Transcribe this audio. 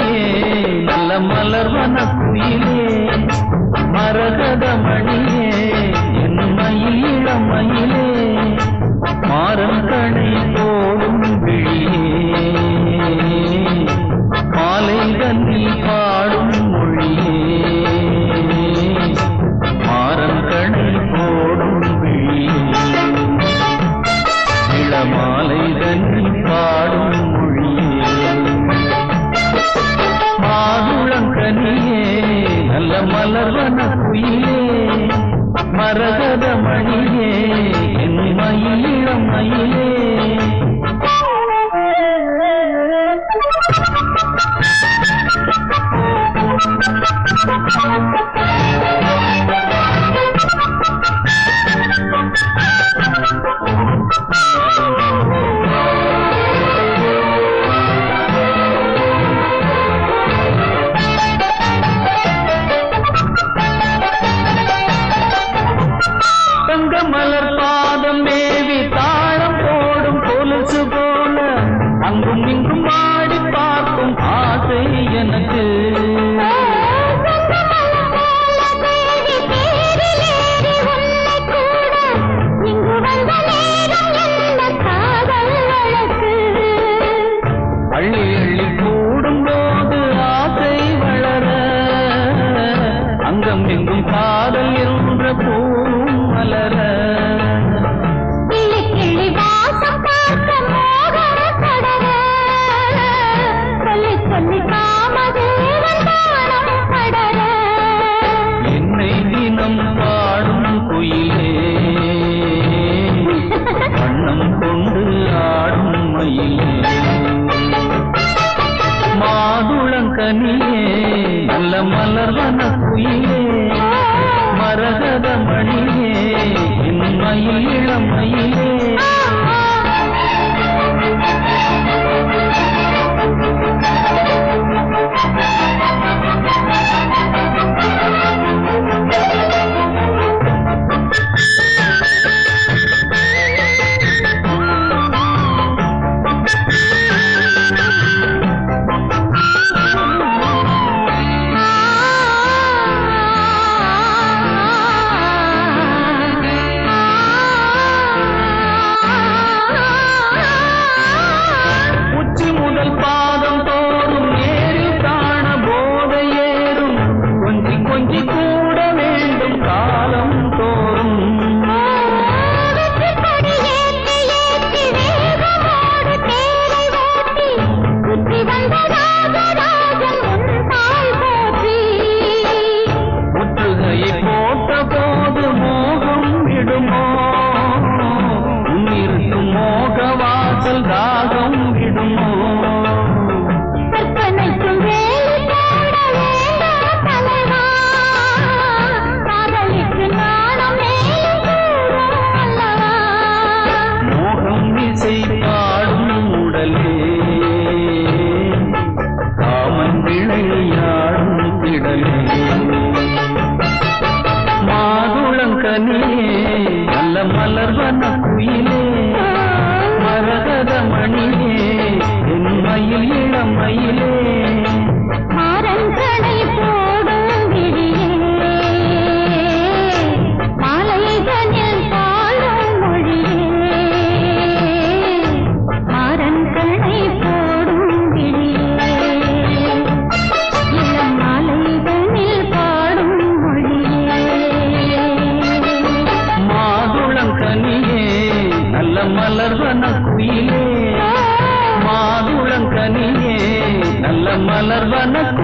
கனியே நல்ல மலர்வன குயிலே மரகத மணியே என் மயில் இளமயிலே மாறன் கணை போடும் விழியே மாலை கண்ணி பாடும் மொழியே மாறன் கணை போடும் விழியே இளமாலை கண்ணி பாடும் மொழியே மாதுளங்கனியே நல்ல மலர்வன குயிலே மரகத மணியே என் மயிலிளம் மயிலே தங்க மலர் பாதம் மேவி தாளம் போடும் கொலுசு போல அங்கும் இங்கும் ஆடி பார்க்கும் ஆசை எனக்கு அள்ளி அள்ளி கூடும் போது ஆசை வளர அங்கம் எங்கும் காதல் என்ற பூவும் மலர என்னை தினம் பாடும் குயிலே வண்ணம் கொண்டு ஆடும் மயிலே மாதுளங்கனியே நல்ல மலர்வன குயிலே மரகத மணியே என் மயில் இளமயிலே உச்சி முதல் பாதம் தோறும் நேரில் காண போதை ஏறும் கொஞ்சி கொஞ்சி கூட வேண்டும் காலம் தோறும் முற்றுகையை போட்ட போது மோகம் விடுமோ உன்னிருக்கும் மோக வாசல் தாகம் விடுமோ மோகம் இசை பாடும் உடலே காமன் விளையாடும் திடலே மாதுளங்கனியே நல்ல மலர்வன குயிலே மரகத மணியே என் மயில் இளம் மயிலே மாறன்களை போடும் விழியே மாலைதனில் பாடும் மொழியே மாறன்களை போடும் விழியே இளம் மாலைதனில் பாடும் மொழியே மாதுளங்கனியே நல்ல மலர்வன குயிலே மாதுளங்கனியே நல்ல மலர்வன